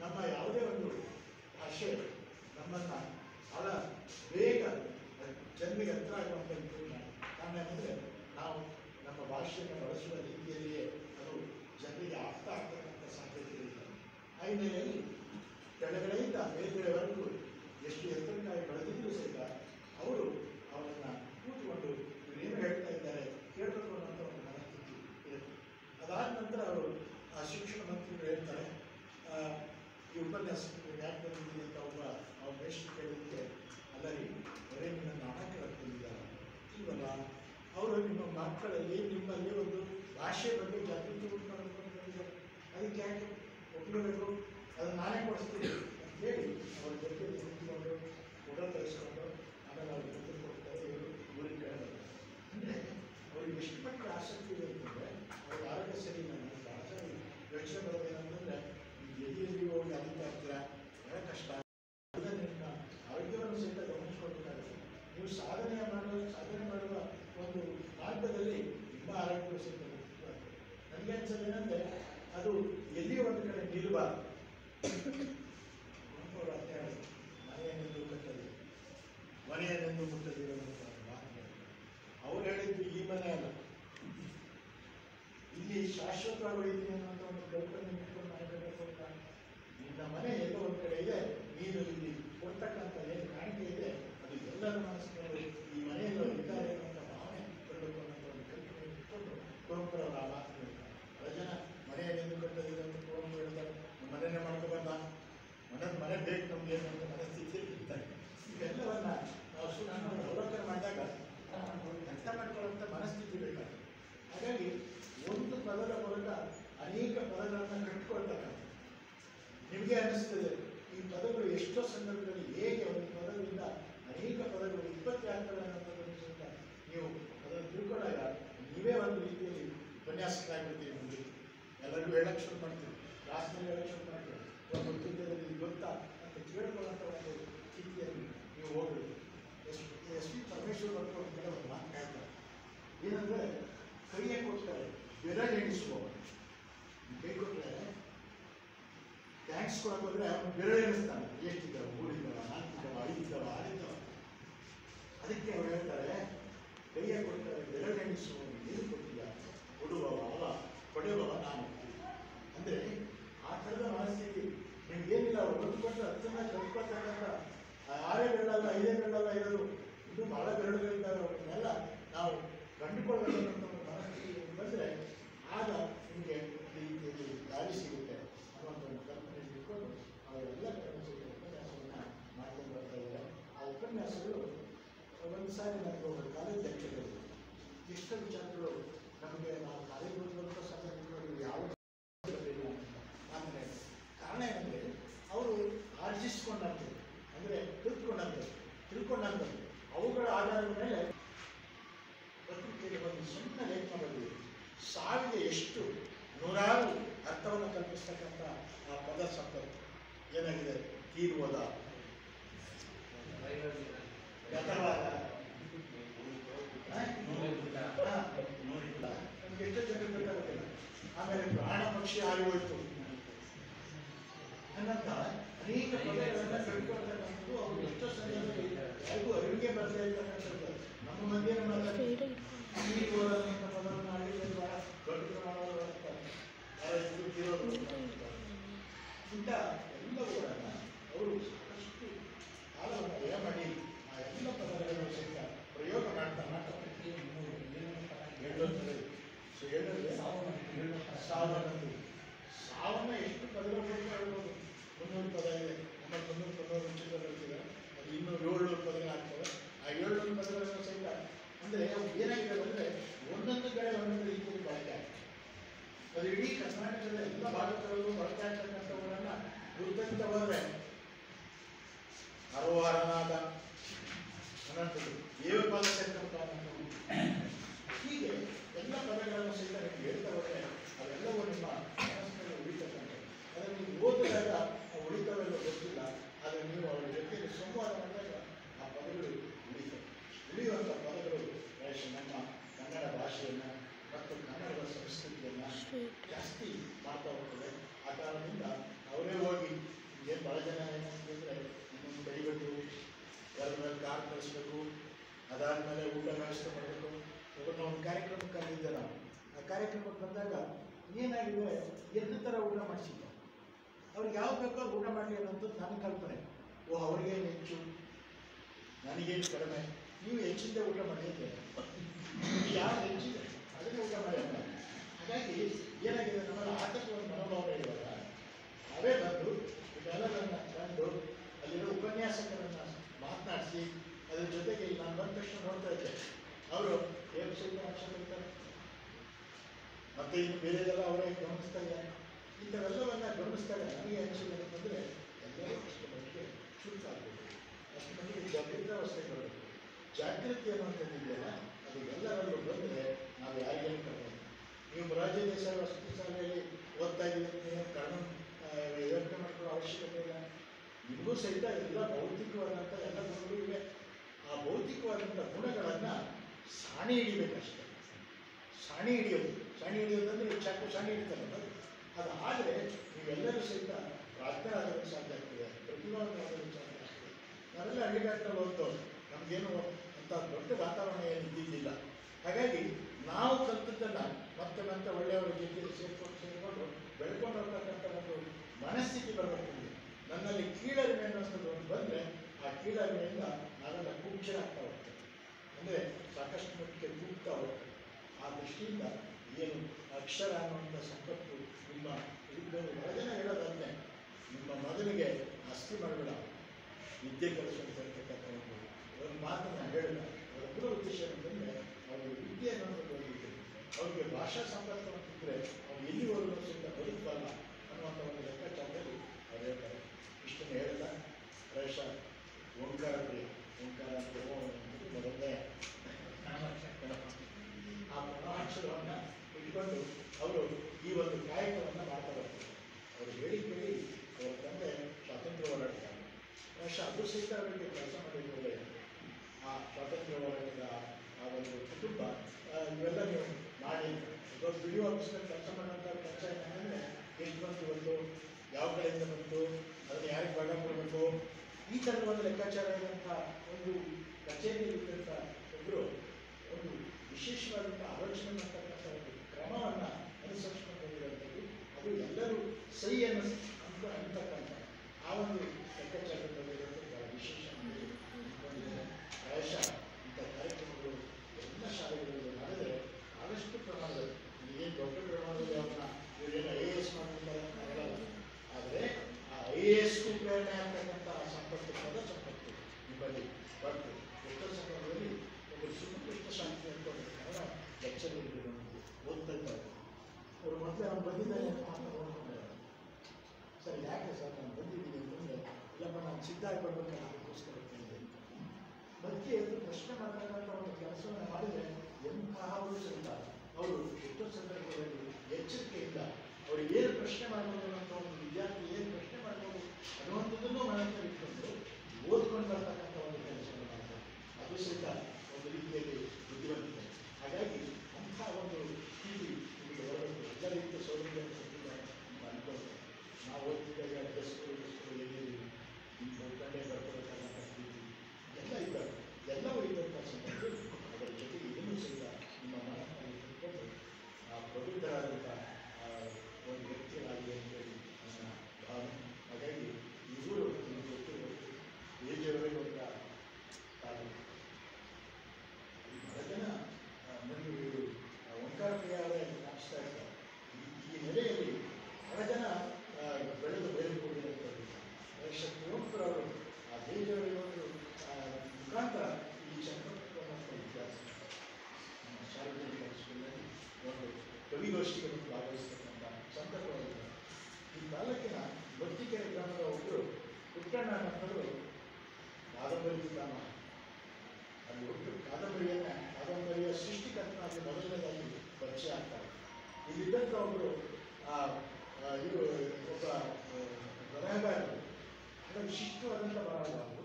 ನಮ್ಮ ಯಾವುದೇ ಒಂದು ಭಾಷೆ ನಮ್ಮನ್ನು ಬಹಳ ಬೇಗ ಜನರಿಗೆ ಹತ್ರ ಆಗುವಂಥ ರೀತಿಯಲ್ಲಿ ಕಾರಣ ಅಂದರೆ ನಾವು ನಮ್ಮ ಭಾಷೆಯನ್ನು ಬಳಸುವ ರೀತಿಯಲ್ಲಿಯೇ ಅದು ಜನರಿಗೆ ಅರ್ಥ ಆಗ್ತಕ್ಕಂಥ ಸಾಧ್ಯತೆ ಇದೆ ಆ ಹಿನ್ನೆಲೆಯಲ್ಲಿ ಕೆಳಗಡೆಯಿಂದ ಮೇಲ್ಗಡೆವರೆಗೂ ಎಷ್ಟು ಎತ್ತರಕ್ಕಾಗಿ ಬೆಳೆದಿದ್ರೂ ಸಹಿತ ಅವರು ಅವರನ್ನು ಕೂತ್ಕೊಂಡು ಇವ್ರು ಏನು ಹೇಳ್ತಾ ಇದ್ದಾರೆ ಕೇಳಬೇಕು ಅನ್ನೋ ಒಂದು ಮನಸ್ಥಿತಿ ಇರುತ್ತೆ ಅದಾದ ನಂತರ ಅವರು ಆ ಶಿಕ್ಷಣ ಮಂತ್ರಿಗಳು ಹೇಳ್ತಾರೆ ಆ, ಈ ಉಪನ್ಯಾಸಕ್ಕೆ ಯಾಕೆ ಬಂದಿದ್ದೀರಿ ಅಂತ ಒಬ್ಬ ಅವ್ರ ಮೇಷ್ಟ್ರು ಕೇಳಿದ್ದಕ್ಕೆ ಅಲ್ಲ ರೀ ಬರೀ ನಿಮ್ಮ ನಾಟಕ ಹೇಳ್ತಿದ್ದಾರೆ ಇಲ್ವಲ್ಲ ಅವರು ನಿಮ್ಮ ಮಕ್ಕಳಲ್ಲಿ ನಿಮ್ಮಲ್ಲಿ ಒಂದು ಭಾಷೆ ಬಗ್ಗೆ ಜಾಗೃತಿ ಉಂಟು ಮಾಡಬೇಕು ಅಂತ ಹೇಳಿದ್ದಾರೆ ಅದಕ್ಕೆ ಯಾಕೆ ಒಪ್ಪಿರಬೇಕು ಅದನ್ನು ನಾನೇ ಕೊಡಿಸ್ತೀನಿ ಅಂತ ಹೇಳಿ ಅವ್ರ ಜೊತೆ ನಿಂತ್ಕೊಂಡು ಫೋಟೋ ತೆಗೆಸ್ಕೊಂಡು ಆಮೇಲೆ ಅವ್ರಿಗೆ ಗೊತ್ತು ಕೊಡ್ತಾರೆ ಇವರು ಊರಿಗೆ ಕೇಳಬೇಕು ಅಂದರೆ ಅವ್ರಿಗೆ ಎಷ್ಟು ಮಟ್ಟಿಗೆ ಆಸಕ್ತಿ ಇದೆ ಅಂತಂದರೆ ಅವ್ರ ಆರೋಗ್ಯ ಸರಿ ನಾನು ಭಾಳ ಸರಿ ಯೋಚನೆ ಬರೋದೇನಂತಂದರೆ ಎಲ್ಲಿ ಎಲ್ಲಿ ಹೋಗಿ ಅಲ್ಲಿಂದ ಇರ್ತೀರಾ ಬಹಳ ಕಷ್ಟ ಅದನ್ನ ನಿಮ್ಮ ಆರೋಗ್ಯವನ್ನು ಸಹಿತ ಗಮನಿಸ್ಕೊಳ್ಬೇಕಾಗುತ್ತೆ ನೀವು ಸಾಧನೆ ಮಾಡುವ ಸಾಧನೆ ಮಾಡುವ ಒಂದು ಮಾರ್ಗದಲ್ಲಿ ನಿಮ್ಮ ಆರೋಗ್ಯವು ಸಹಿತ ಮುಖ್ಯವಾಗಿದೆ. ನನಗೆ ಅನ್ಸೋದೇನೆಂದರೆ ಅದು ಎಲ್ಲಿಯೋ ಒಂದು ಕಡೆ ನಿಲ್ಲಬಾರ್ದು ಅವರು ಅರ್ಥ ಹೇಳಿ ಮನೆಯನ್ನೆಂದು ಕಟ್ಟಲಿ ಮನೆಯನ್ನೆಂದು ಮುಟ್ಟದಿರೋ ಮಾತು ಅವ್ರು ಹೇಳಿದ್ದು ಈ ಮನೆ ಅಲ್ಲ ಇಲ್ಲಿ ಶಾಶ್ವತವಾಗಿ ಉಳಿತೀನಿ ಅನ್ನೋ ಒಂದು ಕಲ್ಪನೆ ಇಟ್ಕೊಂಡು ಮಾಡಬೇಕು ಅಂತ ನಿನ್ನ ಮನೆ ಎಲ್ಲೋ ಒಂದು ಕಡೆ ಇದೆ ನೀನು ಇಲ್ಲಿ ಕೊಡ್ತಕ್ಕಂಥ ಏನು ಕಾಣಿಕೆ ಇದೆ ಅದು ಎಲ್ಲರ ಮನಸ್ಸಿನಲ್ಲಿ ಈ ಮನೆಯಲ್ಲಿ ಅವ್ರು ಇದ್ದಾರೆ ಅನ್ನೋ ಭಾವನೆ ಕೊಡಬೇಕು ಅನ್ನೋ ಒಂದು ಕಲ್ಪನೆ ಇಟ್ಕೊಂಡು ಕುವೆಂಪುರವರ ಆ ಮಾತು ಹೇಳ್ತಾರೆ ಬಹಳ ಜನ ಮನೆಯಲ್ಲಿ ಕಟ್ಟದಿದೆ ಅಂತ ಕುವೆಂಪು ಹೇಳ್ತಾರೆ ನಮ್ಮ ಮನೆಯೇ ಮಾಡ್ಕೊಬಂದ ಮನೆ ಮನೆ ಬೇಕು ನಮ್ಗೆ ಏನು ಅಂತ ಮನಸ್ಥಿತಿಯಲ್ಲಿ ಇರ್ತಾರೆ ಇವೆಲ್ಲವನ್ನ ನಾವು ಸುಮ್ಮನೆ ಅವಲೋಕನ ಮಾಡಿದಾಗ ಅರ್ಥ ಮಾಡ್ಕೊಳ್ಳುವಂಥ ಮನಸ್ಥಿತಿ ಬೇಕಾಗುತ್ತೆ ಹಾಗಾಗಿ ಒಂದು ಪದದ ಮೂಲಕ ಅನೇಕ ಪದಗಳನ್ನು ಕಟ್ಕೊಳ್ತಕ್ಕಂಥ ನಿಮಗೆ ಅನಿಸ್ತದೆ ಈ ಪದಗಳು ಎಷ್ಟೋ ಸಂದರ್ಭದಲ್ಲಿ ಹೇಗೆ ಒಂದು ಪದದಿಂದ ಅನೇಕ ಪದಗಳು ಇಪ್ಪತ್ತಾರು ಪದಗಳನ್ನು ಪದಗಳಿಂದ ನೀವು ಅದನ್ನು ತಿಳ್ಕೊಂಡಾಗ ನೀವೇ ಒಂದು ರೀತಿಯಲ್ಲಿ ಉಪನ್ಯಾಸಕರಾಗಿರ್ತೀರಿ ಮುಂದೆ ಎಲ್ಲರಿಗೂ ಹೇಳಕ್ಕೆ ಶುರು ಮಾಡ್ತೀವಿ ಕ್ಲಾಸ್ನಲ್ಲಿ ಹೇಳಕ್ಕೆ ಶುರು ಮಾಡ್ತೀವಿ ಇವಾಗ ಗೊತ್ತಿದ್ದದಲ್ಲಿ ಇದು ಗೊತ್ತಾ ಅಂತ ಕೇಳ್ಕೊಳ್ಳೋಂಥ ಒಂದು ಸ್ಥಿತಿಯಲ್ಲಿ ನೀವು ಹೋಗ್ಬೇಕು ಎಸ್ ಎಸ್ ಪಿ ಪರಮೇಶ್ವರ್ ಅವರು ಒಂದು ಕಡೆ ಒಂದು ಮಾತು ಹೇಳ್ತಾರೆ ಏನಂದರೆ ಕೈಯೇ ಕೊಡ್ತಾರೆ ಬೆರಳು ಎಣಿಸುವ ಕೈ ಕೊಟ್ಟರೆ ಥ್ಯಾಂಕ್ಸ್ ಕೊಡಕ್ಕೆ ಹೋದ್ರೆ ಅವನು ಬೆರಳು ಎಣಿಸ್ತಾನೆ ಎಷ್ಟಿದ್ದಾವ ಮೂರಿದ್ದಾವ ನಾಲ್ಕಿದ್ದಾವ ಐದಿದ್ದಾವ ಆರಿದ್ದಾವ ಅದಕ್ಕೆ ಅವ್ರು ಹೇಳ್ತಾರೆ ಕೈಯ ಕೊಡ್ತಾರೆ ಬೆರಳು ಎಣಿಸುವ ಏನು ಕೊಟ್ಟಿಲ್ಲ ಕೊಡುವವ ಅಲ್ಲ ಪಡೆಯುವವ ನಾನು ಅಂದರೆ ಆ ಥರದ ಮನಸ್ಥಿತಿ ನಿಮ್ಗೇನಿಲ್ಲ ಅವ್ರು ಒಂದು ಕೊಟ್ಟರೆ ಹತ್ತನ್ನ ಕಲ್ತ್ಕೊಳ್ತಕ್ಕಂಥ ಆರೇ ಬೆರಳಲ್ಲ ಐದೇ ಬೆರಳಲ್ಲ ಇರೋದು ಇನ್ನೂ ಬಹಳ ಬೆರಳುಗಳಿದ್ದಾವೆ ಅವನ್ನೆಲ್ಲ ನಾವು ಕಂಡುಕೊಳ್ಬೇಕಂತ ಒಂದು ಮನಸ್ಥಿತಿ ಬಂದರೆ ಆಗ ನಿಮಗೆ ರೀತಿಯಲ್ಲಿ ದಾರಿ ಸಿಗುತ್ತೆ ಅನ್ನುವಂಥ ಒಂದು ಕಲ್ಪನೆ ಇಟ್ಕೊಂಡು ಅವರೆಲ್ಲ ಕರ್ಮಚಾರಿ ಉಪನ್ಯಾಸವನ್ನು ಮಾಡ್ಕೊಂಡು ಬರ್ತಾ ಇದ್ದಾರೆ ಆ ಉಪನ್ಯಾಸಗಳು ಒಂದು ಸಾರಿ ನನಗೆ ಒಂದು ಕಾಲೇಜ್ ಲೆಕ್ಚರ್ ಇಷ್ಟ ವಿಚಾರಗಳು ನಮಗೆ ನಾವು ಕಾಲೇಜ್ ಓದುವಂಥ ಸಂದರ್ಭಗಳು ಯಾವ ಬರಲಿಲ್ಲ ಅಂತ ಆಮೇಲೆ ಕಾರಣ ಏನಂದರೆ ಅವರು ಆರ್ಜಿಸ್ಕೊಂಡಂತೆ ಅಂದರೆ ತಿಳ್ಕೊಂಡಂತೆ ತಿಳ್ಕೊಂಡಂತೆ ಅವುಗಳ ಆಧಾರದ ಮೇಲೆ ಪತ್ರಿಕೆಯಲ್ಲಿ ಒಂದು ಸಣ್ಣ ಲೇಖನ ಬಂದಿದೆ ಸಾವಿಗೆ ಎಷ್ಟು ನೂರಾರು ಅರ್ಥವನ್ನು ಕಲ್ಪಿಸ್ತಕ್ಕಂಥ ಆ ಪದ ಸಂಪತ್ತು ಏನಾಗಿದೆ ತೀರುವುದ ಗತವಾದ ಆ? ಹಾ, ನೂರಿಲ್ಲ. ನಮ್ಗೆ ಎಷ್ಟೋ ಜನಕ್ಕೆ ಗೊತ್ತಾಗೋದಿಲ್ಲ ಆಮೇಲೆ ಪ್ರಾಣ ಪಕ್ಷಿ ಆಗಿ ಹೋಯ್ತು ಅನ್ನಂತ ಅನೇಕ ಪದಗಳನ್ನು ಕಲ್ತ್ಕೊಳ್ತಕ್ಕಂಥದ್ದು ಅವರು ಎಷ್ಟೋ ಸಂದರ್ಭದಲ್ಲಿ ಯಾರಿಗೂ ಅರಿವಿಗೆ ಬರದೇ ಇರ್ತಕ್ಕಂಥದ್ದು ನಮ್ಮ ಮಧ್ಯೆ ಮಾತಾಡ್ತಾರೆ ಈ ಗೋಳದಂಥ ಪದವನ್ನು ಆಡಿದ್ರೆ ಬಹಳ ದೊಡ್ಡ ಪ್ರಮಾಣದಲ್ಲಿ ಬಳಸ್ತಾರೆ ಯಾರೋ ಇದ್ರು ತೀರೋದು ಅಂತ. ಇಂಥ ಎಲ್ಲವುಗಳನ್ನು ಅವರು ಸಾಕಷ್ಟು ಕಾಲವನ್ನು ವ್ಯಯ ಮಾಡಿ ಆ ಎಲ್ಲ ಪದಗಳನ್ನು ಸಹಿತ ಪ್ರಯೋಗ ಮಾಡ್ತಾ ಮಾಡ್ತಾ ಹೇಳೋದ್ರೆ ಸೊ ಹೇಳಿದ್ರೆ ಸಾವನ್ನೊಂದು ಸಾವನ್ನ ಎಷ್ಟು ಪದಗಳು ಹೇಳ್ಬೋದು ಮುನ್ನೂರು ಪದ ಇದೆ ನಮ್ಮ ಮುನ್ನೂರು ತೊನ್ನೂರು ಚಿತ್ರ ಬರ್ತಿದೆ ಅದು ಇನ್ನೂ ಏಳ್ನೂರು ಪದಗಳಾಗ್ತವೆ ಆ ಏಳ್ನೂರು ಪದಗಳನ್ನು ಸಹಿತ ಅಂದರೆ ಅವು ಏನಾಗಿದೆ ಅಂದರೆ ಒಂದೊಂದು ಕಡೆ ಒಂದೊಂದು ರೀತಿಯಲ್ಲಿ ಬಳಕೆ ಆಗ್ತದೆ ಅದು ಇಡೀ ಕರ್ನಾಟಕದ ಎಲ್ಲ ಭಾಗಗಳಲ್ಲೂ ಬಳಕೆ ಆಗ್ತಕ್ಕಂಥವುಗಳನ್ನು ಗುರುತಂತ ಹೋದರೆ ಅರೋಹರನಾದ ಅನ್ನೋಂಥದ್ದು ದೇವಪಾಲ ಸೇರ್ತಂತ ಹೀಗೆ ಎಲ್ಲ ಪದಗಳನ್ನು ಸಹಿತ ನೀವು ಹೇಳ್ತಾ ಹೋದರೆ ಅವೆಲ್ಲವೂ ನಿಮ್ಮ ಮನಸ್ಸಿನಲ್ಲಿ ಉಳಿತಕ್ಕಂಥದ್ದು ಅದನ್ನು ನೀವು ಓದಿದಾಗ ಆ ಉಳಿತವೆಲ್ಲ ಗೊತ್ತಿಲ್ಲ ಆದರೆ ನೀವು ಅವರ ಜೊತೆಯಲ್ಲಿ ಸಂವಾದ ಮಾಡಿದಾಗ ಆ ಪದಗಳು ಉಳಿತವೆ ಉಳಿಯುವಂಥ ಪದಗಳು ಪ್ರಾಯಶಃ ನಮ್ಮ ಕನ್ನಡ ಭಾಷೆಯನ್ನು ಮತ್ತು ಕನ್ನಡದ ಸಂಸ್ಕೃತಿಯನ್ನು ಜಾಸ್ತಿ ಮಾಡ್ತಾ ಹೋಗ್ತದೆ ಆ ಕಾರಣದಿಂದ ಅವರೇ ಹೋಗಿ ಕಾರ್ ಕಳಿಸ್ಬೇಕು ಅದಾದಮೇಲೆ ಊಟ ವ್ಯವಸ್ಥೆ ಮಾಡಬೇಕು ಒಬ್ಬರನ್ನ ಒಂದು ಕಾರ್ಯಕ್ರಮಕ್ಕೆ ಕರೆದಿದ್ದೆ ನಾವು ಆ ಕಾರ್ಯಕ್ರಮಕ್ಕೆ ಬಂದಾಗ ಏನಾಗಿದೆ ಎರಡು ಥರ ಊಟ ಮಾಡಿಸಿದ್ದೆ ಅವ್ರಿಗೆ ಯಾವ ಬೇಕೋ ಅದು ಊಟ ಮಾಡಲಿ ಅನ್ನೋದು ನನ್ನ ಕಲ್ಪನೆ ಓ ಅವ್ರಿಗೇನು ಹೆಚ್ಚು ನನಗೇನು ಕಡಿಮೆ ನೀವು ಹೆಚ್ಚಿಂದ ಊಟ ಮಾಡಿದ್ದೆ ಯಾರು ಹೆಚ್ಚಿದೆ ಅದನ್ನೇ ಊಟ ಮಾಡಿ ಅಂತ ಹಾಗಾಗಿ ಏನಾಗಿದೆ ನಮ್ಮಲ್ಲಿ ಆತಂಕ ಒಂದು ಮನೋಭಾವನೆ ಇವಾಗ ಅವೇ ಬಂದು ಇದೆಲ್ಲದನ್ನು ಕಂಡು ಅಲ್ಲಿರೋ ಉಪನ್ಯಾಸಕರನ್ನು ಮಾತನಾಡಿಸಿ ಅದ್ರ ಜೊತೆಗೆ ಇಲ್ಲಿ ನಾನು ಬಂದ ತಕ್ಷಣ ನೋಡ್ತಾ ಇದ್ದೆ ಅವರು ಏನು ಸ್ವಲ್ಪ ಅಂಶ ಬರ್ತಾರೆ ಮತ್ತೆ ಇನ್ನು ಬೇರೆದೆಲ್ಲ ಅವರೇ ಗಮನಿಸ್ತಾ ಇದ್ದಾರೆ ಇಂಥವೆಲ್ಲವನ್ನ ಗಮನಿಸ್ತಾರೆ ನನಗೆ ಅನಿಸಿದೆ ಅಂತಂದರೆ ಎಲ್ಲರೂ ಅಷ್ಟು ಮಟ್ಟಿಗೆ ಶುಲ್ಕ ಆಗಬೇಕು ಅಷ್ಟು ಮಟ್ಟಿಗೆ ಜಾಗೃತಾವಸ್ಥೆ ಬರಬೇಕು ಜಾಗೃತಿ ಅನ್ನುವಂಥದ್ದಿದೆಯಲ್ಲ ಅದು ಎಲ್ಲರಲ್ಲೂ ಬಂದರೆ ನಾವು ಯಾರಿಗೇನು ಕರ್ಕೊಂಡು ನೀವು ಮೊರಾರ್ಜಿ ದೇಸಾಯಿ ವಸತಿ ಶಾಲೆಯಲ್ಲಿ ಓದ್ತಾ ಇದ್ದೀವಿ ನೀವು ಕಡಿಮೆ ಯೋಚನೆ ಮಾಡ್ಕೊಳ್ಳೋ ಅವಶ್ಯಕತೆ ಇಲ್ಲ ನಿಮಗೂ ಸಹಿತ ಎಲ್ಲ ಭೌತಿಕವಾದಂಥ ಎಲ್ಲ ಗುಣಗಳು ಇವೆ ಆ ಭೌತಿಕವಾದಂಥ ಗುಣಗಳನ್ನು ಸಾಣಿ ಹಿಡಿಬೇಕಷ್ಟೇ ಸಾಣಿ ಹಿಡಿಯೋದು ಸಾಣಿ ಹಿಡಿಯೋದು ಅಂದರೆ ಚಾಕು ಸಾಣಿ ಹಿಡಿತಾರಲ್ಲ ಅದು ಅದು ಆದರೆ ನೀವೆಲ್ಲರೂ ಸಹಿತ ಪ್ರಾಜ್ಞರಾಗೋದಕ್ಕೆ ಸಾಧ್ಯ ಆಗ್ತದೆ ಪ್ರತಿಭಾವಂತರಾಗೋದಕ್ಕೆ ಸಾಧ್ಯ ಆಗ್ತದೆ ನಾವೆಲ್ಲ ಹಳ್ಳಿಗಾಡಿನಲ್ಲಿ ಓದ್ತವ್ರು ನಮಗೇನು ಅಂತ ದೊಡ್ಡ ವಾತಾವರಣ ಏನು ಇದ್ದಿದ್ದಿಲ್ಲ ಹಾಗಾಗಿ ನಾವು ಕಲ್ತದ್ದನ್ನು ಮತ್ತೆ ಮತ್ತೆ ಒಳ್ಳೆಯವರ ಜೊತೆ ಸೇರ್ಕೊಂಡು ಸೇರಿಕೊಂಡು ಬೆಳ್ಕೊಂಡು ಹೋಗ್ತಕ್ಕಂಥ ಒಂದು ಮನಸ್ಥಿತಿ ಬರಬೇಕು ನಮಗೆ ನನ್ನಲ್ಲಿ ಕೀಳರಿಮೆ ಅನ್ನೋದು ಒಂದು ಬಂದರೆ ಆ ಕೀಳರಿಮೆಯಿಂದ ನಾವೆಲ್ಲ ಕುಬ್ಜರಾಗ್ತಾ ಹೋಗ್ತೇವೆ ಅಂದರೆ ಸಾಕಷ್ಟು ಮಟ್ಟಿಗೆ ಕೂಗ್ತಾ ಹೋಗ್ತೇವೆ ಆ ದೃಷ್ಟಿಯಿಂದ ಏನು ಅಕ್ಷರ ಅನ್ನುವಂಥ ಸಂಪತ್ತು ನಿಮ್ಮ ಇಬ್ಬರು ವಚನ ಹೇಳೋದಂತೆ ನಿಮ್ಮ ಮಗನಿಗೆ ಅಸ್ತಿ ಮಾಡಬೇಡ ವಿದ್ಯೆ ಕಲಿಸುವಂತ ಇರ್ತಕ್ಕಂಥ ಒಂದು ಒಂದು ಮಾತನ್ನು ಹೇಳಿದ ಅವರ ಮೂಲ ಉದ್ದೇಶ ಅಂತಂದರೆ ಅವರು ವಿದ್ಯೆ ಅನ್ನೋದು ಓದಿದ್ರು ಅವ್ರಿಗೆ ಭಾಷಾ ಸಂಪರ್ಕ ಅಂತಿದ್ರೆ ಅವ್ರು ಎಲ್ಲಿವರೆಗೂ ಸಹಿತ ಬದುಕಲ್ಲ ಅನ್ನುವಂಥ ಒಂದು ಲೆಕ್ಕಾಚಾರದಲ್ಲಿ ಅವ್ರು ಹೇಳ್ತಾರೆ ಇಷ್ಟನ್ನು ಹೇಳ್ತಾ ಪ್ರಾಯಶಃ ಓಂಕಾರ ಪ್ರಿಯ ಓಂಕಾರ ಅಂತ ಅನ್ನೋದು ಮೊದಲನೇ ಆ ಪ್ರಣಾಕ್ಷರವನ್ನು ಇಟ್ಕೊಂಡು ಅವರು ಈ ಒಂದು ಕಾಯಕವನ್ನು ಮಾಡ್ತಾ ಬರ್ತಾರೆ ಅವರು ಹೇಳಿ ಕೇಳಿ ಅವರ ತಂದೆ ಸ್ವಾತಂತ್ರ್ಯ ಹೋರಾಡ್ತಾರೆ ಪ್ರಾಯಶಃ ಅದು ಸಹಿತ ಅವರಿಗೆ ಕೆಲಸ ಮಾಡಿದ್ರೆ ಆ ಸ್ವಾತಂತ್ರ್ಯ ಹೋರಾಟದ ಆ ಒಂದು ಕುಟುಂಬ ಆ, ಇವೆಲ್ಲ ನೀವು ಮಾಡಿ ದೊಡ್ಡ ವಿಡಿಯೋ ಆಫೀಸ್ನಲ್ಲಿ ಕೆಲಸ ಮಾಡೋಂಥ ಕೆಲಸ ಏನಂದರೆ ಎಷ್ಟು ಬಂತು ಇವತ್ತು ಯಾವ ಕಡೆಯಿಂದ ಬಂತು ಅದನ್ನು ಯಾರಿಗೆ ಭಾಗ ಕೊಡಬೇಕು ಈ ಥರದ ಒಂದು ಲೆಕ್ಕಾಚಾರ ಇರುವಂಥ ಒಂದು ಕಚೇರಿಯಲ್ಲಿ ಇದ್ದಂಥ ಒಬ್ಬರು ಒಂದು ವಿಶೇಷವಾದಂಥ ಆಲೋಚನೆ ಮಾಡ್ತಕ್ಕಂಥ ಒಂದು ಕ್ರಮವನ್ನು ಅನುಸರಿಸ್ಕೊಂಡು ಬಂದಿರುವಂಥದ್ದು ಅದು ಎಲ್ಲರೂ ಸೈ ಅನ್ನ ಅಂತ ಅಂತಕ್ಕಂಥ ಆ ಒಂದು ಲೆಕ್ಕಾಚಾರದಲ್ಲಿ ಇರುವಂಥದ್ದು ಬಹಳ ವಿಶೇಷ ಅಂತ ಅಂದ್ಕೊಂಡಿದ್ದೇನೆ ಪ್ರಾಯಶಃ ಇಂಥ ಕಾರ್ಯಕ್ರಮಗಳು ಎಲ್ಲ ಶಾಲೆಗಳಲ್ಲಿ ಮಾಡಿದರೆ ಆದಷ್ಟು ಪ್ರಮಾಣದಲ್ಲಿ ಏನು ದೊಡ್ಡ ಪ್ರಮಾಣದಲ್ಲಿ ಅವ್ರನ್ನ ಇವರೇನು ಐ ಎ ಎಸ್ ಮಾಡ್ತಿದ್ದಾರೆ ಅಂತ ಹೇಳಲ್ಲ ಆದರೆ ಆ ಐ ಎ ಎಸ್ಗೂ ಪ್ರೇರಣೆ ಆಗ್ತಕ್ಕಂಥ ಆ ಸಂಪತ್ತು ಪದ ಸಂಪತ್ತು ನಿಮ್ಮಲ್ಲಿ ಬಂತು ಎಷ್ಟೋ ಸಂದರ್ಭದಲ್ಲಿ ಒಬ್ಬರು ಸುಮಕೃಷ್ಣ ಶಾಂತಿ ಅಂತ ಒಂದು ಕನ್ನಡ ಲೆಕ್ಚರ್ ಇದ್ರು ನಮಗೆ ಓದ್ತಾ ಇದ್ದಾರೆ ಅವರು ಮತ್ತೆ ಅವ್ನು ಬಂದಿದ್ದಾನೆ ಅಂತ ಮಾತಾಡ್ಕೊಂಡಿದ್ದಾರೆ ಸರ್ ಯಾಕೆ ಸರ್ ನಾನು ಬಂದಿದ್ದೀನಿ ಅಂತಂದರೆ ಇಲ್ಲಪ್ಪ ನಾನು ಸಿದ್ಧ ಆಗ್ಬರ್ಬೇಕಲ್ಲ ಅದಕ್ಕೋಸ್ಕರ ಬಂದಿದ್ದೆ ಮಧ್ಯೆ ಎದ್ದು ಪ್ರಶ್ನೆ ಮಾಡ್ತಕ್ಕಂಥ ಒಂದು ಕೆಲಸವನ್ನು ಮಾಡಿದರೆ ಎಂತಹವರು ಸಹಿತ ಅವರು ಎಷ್ಟೋ ಸಂದರ್ಭಗಳಲ್ಲಿ ಎಚ್ಚರಿಕೆಯಿಂದ ಅವರು ಏನು ಪ್ರಶ್ನೆ ಮಾಡ್ಬೋದು ಅನ್ನೋಂಥ ಒಂದು ವಿದ್ಯಾರ್ಥಿ ಏನು ಪ್ರಶ್ನೆ ಮಾಡ್ಬೋದು ಅನ್ನುವಂಥದ್ದನ್ನು ಮನಸ್ಸಲ್ಲಿ ಇಟ್ಕೊಂಡು ಓದ್ಕೊಂಡು ಬರ್ತಕ್ಕಂಥ ಒಂದು ಕೆಲಸವನ್ನು ಮಾಡ್ತಾರೆ ಅದು ಸಹಿತ ಒಂದು ರೀತಿಯಲ್ಲಿ ಬುದ್ಧಿವಂತಿಕೆ ಹಾಗಾಗಿ ಅಂಥ ಒಂದು ಸ್ಥಿತಿ ನಿಮಗೆ ಬರಬೇಕು ಎಲ್ಲ ರೀತಿಯ ಸೌಲಭ್ಯ ಕೊಟ್ಟಿದ್ದಾರೆ ಅಂತ ಅನ್ಕೊಳ್ತೇನೆ ನಾವು ಓದ್ತಿದ್ದಾಗ ಡೆಸ್ಕು ಡೆಸ್ಕು ಎಲ್ಲಿದ್ದೀವಿ ಈ ಹೋಗ್ಕೊಂಡೇ ಬರ್ಕೊಳ್ತಕ್ಕಂಥ ಸ್ಥಿತಿ ಎಲ್ಲ ಇದ್ದಾವೆ ಎಲ್ಲವೂ ಇದ್ದಂಥ ಸಂದರ್ಭದಲ್ಲಿ ಅದರ ಜೊತೆಗೆ ಇನ್ನೂ ಸಹಿತ ನಿಮ್ಮ ಮನಸ್ಸಿನಲ್ಲಿ ತಿಳ್ಕೊಂಡು ಆ ಪ್ರಬುದ್ಧರಾದಂಥ ಆ ಒಂದು ವ್ಯಕ್ತಿಗಳಾಗಿ ಅಂತೇಳಿ ನನ್ನ ಭಾವನೆ ಹಾಗಾಗಿ ಇವರು ನಿಮಗೆ ಗೊತ್ತಿರಬೇಕು ಬೇಜವರಿಗೆ ಒಂದು ತಾಲೂಕು ಈ ಬಹಳ ಜನ ಆ, ಮಂದಿ ಇವರು ಆ, ಓಂಕಾರ ಪ್ರಿಯಾವೇ ನಾಚಿಸ್ತಾ ಇರ್ತಾರೆ ಈ- ಈ ನೆಲೆಯಲ್ಲಿ ಬಹಳ ಜನ ಆ, ಬೆಳೆದು ಬೇರ್ಪಡಿರುವಂಥದ್ದು ಬಹುಶಃ ಕುವೆಂಪುರವರು ಆ ಬೇಜವರಿಗೆ ಒಂದು ಆ, ಮುಖಾಂತರ ಈ ಚಂದ್ರಪುರ ವಿದ್ಯಾಸ ನಮ್ಮ ಸಾರ್ವಜನಿಕ ಸ್ಕೂಲಲ್ಲಿ ಒಂದು ಕವಿಗೋಷ್ಠಿಯಲ್ಲಿ ಭಾಗವಹಿಸ್ತಕ್ಕಂಥ ಸಂದರ್ಭವಾಗಿದ್ದಾರೆ ಈ ತಾಲೂಕಿನ ಬತ್ತಿಕೆರೆ ಗ್ರಾಮದ ಒಬ್ಬರು ಪುಟ್ಟಣ್ಣ ಮಕ್ಕಳು ಕಾದಂಬರಿ ಗ್ರಾಮ ಅಲ್ಲಿ ಒಟ್ಟು ಕಾದಂಬರಿಯನ್ನು ಕಾದಂಬರಿಯ ಸೃಷ್ಟಿಕರ್ತನಾಗಿ ಮೊದಲನೇದಾಗಿ ಪರಿಚಯ ಆಗ್ತಾರೆ ಇಲ್ಲಿದ್ದಂಥ ಒಬ್ಬರು ಇವರು ಒಬ್ಬ ಆ, ಬರಹಗಾರರು ಅಂದರೆ ವಿಶಿಷ್ಟವಾದಂಥ ಬರಹಗಾರರು